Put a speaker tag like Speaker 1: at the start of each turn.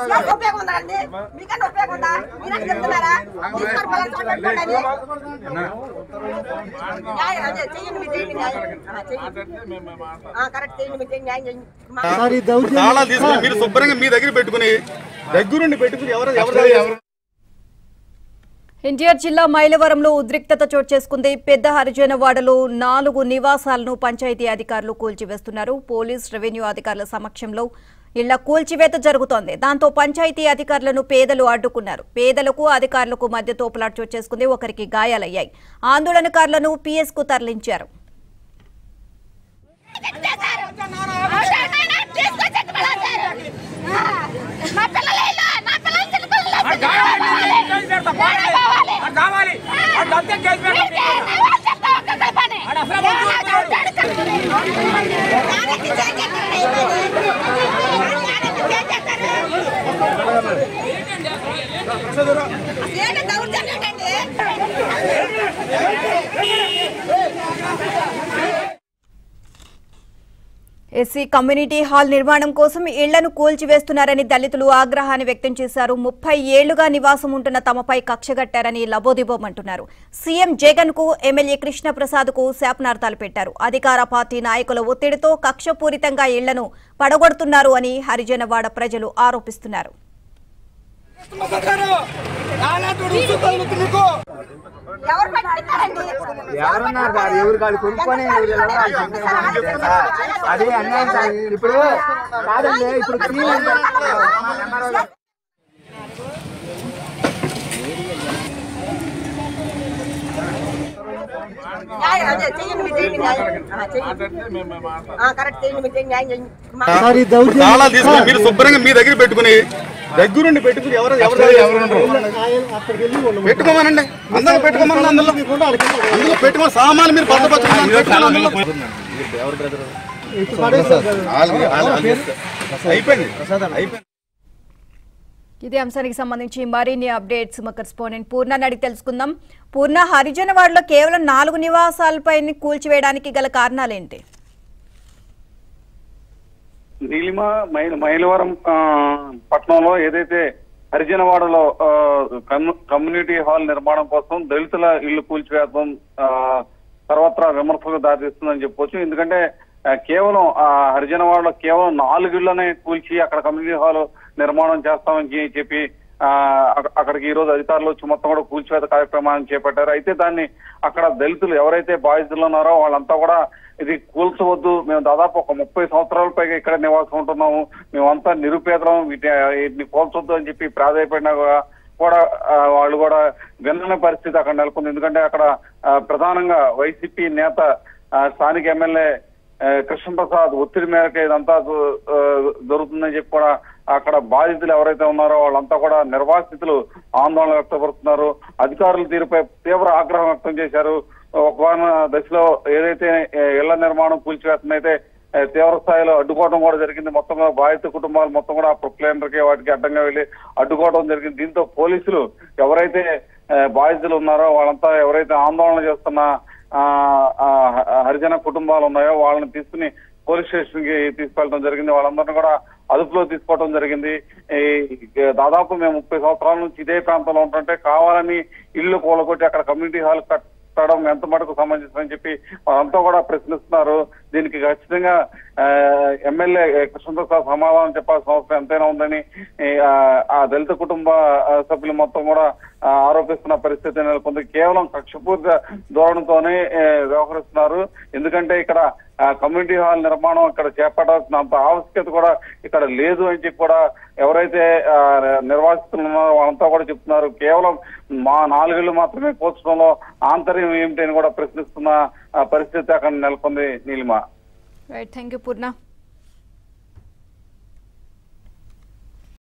Speaker 1: నాకు ఉపయోగం ఉందా అండి మీకన్నా ఉపయోగం ఉందా మీరని చెప్తున్నారా తీసుకొని పొలం చోట పెట్టుకోండి అని. న్యాయం అదే చెయ్యండి మీరు చేయండి న్యాయం ఆ, చెయ్యండి ఆ, కరెక్ట్ చేయండి మీరు చేయండి న్యాయం చేయండి మా-
Speaker 2: సార్ ఈ దౌర్జన్యం
Speaker 3: తాళాలు తీసుకుని మీరు శుభ్రంగా మీ దగ్గర పెట్టుకుని దగ్గరుండి పెట్టుకుని ఎవరు ఎవరు ఎవరు
Speaker 4: ఎన్టీఆర్ జిల్లా మైలవరంలో ఉద్రిక్తత చోటు చేసుకుంది పెద్ద హరిజనవాడలో నాలుగు నివాసాలను పంచాయతీ అధికారులు కూల్చివేస్తున్నారు పోలీస్ రెవెన్యూ అధికారుల సమక్షంలో ఇళ్ల కూల్చివేత జరుగుతోంది దాంతో పంచాయతీ అధికారులను పేదలు అడ్డుకున్నారు పేదలకు అధికారులకు మధ్య తోపులాట చోటు చేసుకుంది ఒకరికి గాయాలయ్యాయి ఆందోళనకారులను పిఎస్ కు తరలించారు
Speaker 5: నా పిల్లలు ఇల్లు, నా పిల్లలు చిన్న పిల్లలు కావాలి
Speaker 6: కావాలి అట్లా అంతే కేసు పెట్టండి.
Speaker 1: ఏంటి దౌర్జన్యం ఏంటండి
Speaker 4: ఎస్సీ కమ్యూనిటీ హాల్ నిర్మాణం కోసం ఇళ్లను కూల్చివేస్తున్నారని దళితులు ఆగ్రహాన్ని వ్యక్తం చేశారు ముప్పై ఏళ్లుగా నివాసం ఉంటున్న తమపై కక్షగట్టారని లబోదిబోమంటున్నారు సీఎం జగన్ కు ఎమ్మెల్యే కృష్ణప్రసాద్ కు శాపనార్థాలు పెట్టారు అధికార పార్టీ నాయకుల ఒత్తిడితో కక్షపూరితంగా ఇళ్లను పడగొడుతున్నారు అని హరిజనవాడ ప్రజలు ఆరోపిస్తున్నారు
Speaker 1: ఎవరు పట్టిస్తారండి
Speaker 2: ఎవరున్నారు సార్ ఎవరు కాదు కొనుక్కొని ఎవరు వెళ్ళాలో వాళ్ళు చెప్తున్నారు అంతే సార్. అది అన్యాయం సార్ ఇప్పుడు కాదండి ఇప్పుడు క్లీన్ అంటే
Speaker 1: న్యాయం అదే చెయ్యండి మీరు చేయండి న్యాయం ఆ, చెయ్యండి ఆ, కరెక్ట్ చేయండి మీరు చేయండి న్యాయం చేయండి మా-
Speaker 2: సార్ ఈ దౌర్జన్యం
Speaker 3: తాళాలు తీసుకుని మీరు శుభ్రంగా మీ దగ్గర పెట్టుకుని దగ్గరుండి పెట్టుకుని ఎవరు ఎవరు ఎవరు
Speaker 2: అక్కడికి వెళ్ళి వాళ్ళు
Speaker 3: పెట్టుకోమనండి అందరూ పెట్టుకోమని అందులో అందులో పెట్టుకోమని సామాన్లు మీరు భద్రపరచుకుని పెట్టుకోమని అందులో
Speaker 2: ఇప్పుడు పడేస్తారు సార్.
Speaker 3: ఆల్రెడీ- ఆల్రెడీ- అయిపోయింది అయిపోయింది
Speaker 4: ఇదే అంశానికి సంబంధించి మరిన్ని అప్డేట్స్ మా కరెస్పాండెంట్ పూర్ణ అడిగి తెలుసుకుందాం పూర్ణ హరిజనవాడలో కేవలం నాలుగు నివాసాలపై కూల్చివేయడానికి గల కారణాలేంటి
Speaker 7: నీలిమ మైల మైలవరం ఆ, పట్టణంలో ఏదైతే హరిజనవాడలో ఆ, కమ్యూ- కమ్యూనిటీ హాల్ నిర్మాణం కోసం దళితుల ఇల్లు కూల్చివేయడం ఆ, సర్వత్రా విమర్శలకు దారితీస్తుందని చెప్పొచ్చు ఎందుకంటే ఆ, కేవలం ఆ హరిజనవాడలో కేవలం నాలుగు ఇళ్లనే కూల్చి అక్కడ కమ్యూనిటీ హాల్ నిర్మాణం చేస్తామని చె- చెప్పి ఆ, అక్క- అక్కడికి ఈ రోజు అధికారులు వచ్చి మొత్తం కూడా కూల్చివేత కార్యక్రమాన్ని చేపట్టారు అయితే దాన్ని అక్కడ దళితులు ఎవరైతే బాధితులు ఉన్నారో వాళ్ళంతా కూడా ఇది కూల్చవద్దు మేము దాదాపు ఒక ముప్పై సంవత్సరాల పైగా ఇక్కడ నివాసం ఉంటున్నాము మేమంతా నిరుపేదలం వీటి- వీటిని కూల్చొద్దు అని చెప్పి ప్రాధాయపడినా కూడా కూడా ఆ, వాళ్ళు కూడా వినని పరిస్థితి అక్కడ నెలకొంది ఎందుకంటే అక్కడ ఆ, ప్రధానంగా వైసీపీ నేత ఆ, స్థానిక ఎమ్మెల్యే ఆ, కృష్ణప్రసాద్ ఒత్తిడి మేరకు ఇదంతా జ- ఆ, జరుగుతుందని చెప్పి కూడా అక్కడ బాధితులు ఎవరైతే ఉన్నారో వాళ్ళంతా కూడా నిర్వాసితులు ఆందోళన వ్యక్తపరుస్తున్నారు అధికారుల తీరుపై తీవ్ర ఆగ్రహం వ్యక్తం చేశారు ఒకవాన దశలో ఏదైతే ఏ, ఇళ్ల నిర్మాణం కూల్చివేస్తుందైతే ఏ, తీవ్ర స్థాయిలో అడ్డుకోవడం కూడా జరిగింది మొత్తంగా బాధిత కుటుంబాలు మొత్తం కూడా ప్రొక్లైనర్ కి వాటికి అడ్డంగా వెళ్లి అడ్డుకోవడం జరిగింది దీంతో పోలీసులు ఎవరైతే ఏ, బాధితులు ఉన్నారో వాళ్ళంతా ఎవరైతే ఆందోళన చేస్తున్న ఆ, ఆ, హరిజన కుటుంబాలు ఉన్నాయో వాళ్ళని తీసుకుని పోలీస్ స్టేషన్ కి తీసుకెళ్ళడం జరిగింది వాళ్ళందరినీ కూడా అదుపులో తీసుకోవడం జరిగింది ఈ దాదాపు మేము ముప్పై సంవత్సరాల నుంచి ఇదే ప్రాంతంలో ఉంటుంటే కావాలని ఇల్లు కూలగొట్టి అక్కడ కమ్యూనిటీ హాల్ కట్టడం ఎంత మటుకు సమంజసమని చెప్పి వాళ్ళంతా కూడా ప్రశ్నిస్తున్నారు దీనికి ఖచ్చితంగా ఆ, ఎమ్మెల్యే కృష్ణప్రసాద్ సమాధానం చెప్పాల్సిన అవసరం ఎంతైనా ఉందని ఈ, ఆ, ఆ దళిత కుటుంబ ఆ, సభ్యులు మొత్తం కూడా ఆ, ఆరోపిస్తున్న పరిస్థితి నెలకొంది కేవలం కక్షపూరిత ధోరణితోనే ఏ, వ్యవహరిస్తున్నారు ఎందుకంటే ఇక్కడ ఆ, కమ్యూనిటీ హాల్ నిర్మాణం ఇక్కడ చేపట్టాల్సిన అంత ఆవశ్యకత కూడా ఇక్కడ లేదు అని చెప్పి కూడా ఎవరైతే ఆ, నిర్వాసితులు ఉన్నారో వాళ్ళంతా కూడా చెప్తున్నారు కేవలం మా నాలుగేళ్లు మాత్రమే కూర్చడంలో ఆంతర్యం ఏమిటి అని కూడా ప్రశ్నిస్తున్న ఆ, పరిస్థితి అక్కడ నెలకొంది Neelima
Speaker 4: right thank you Purna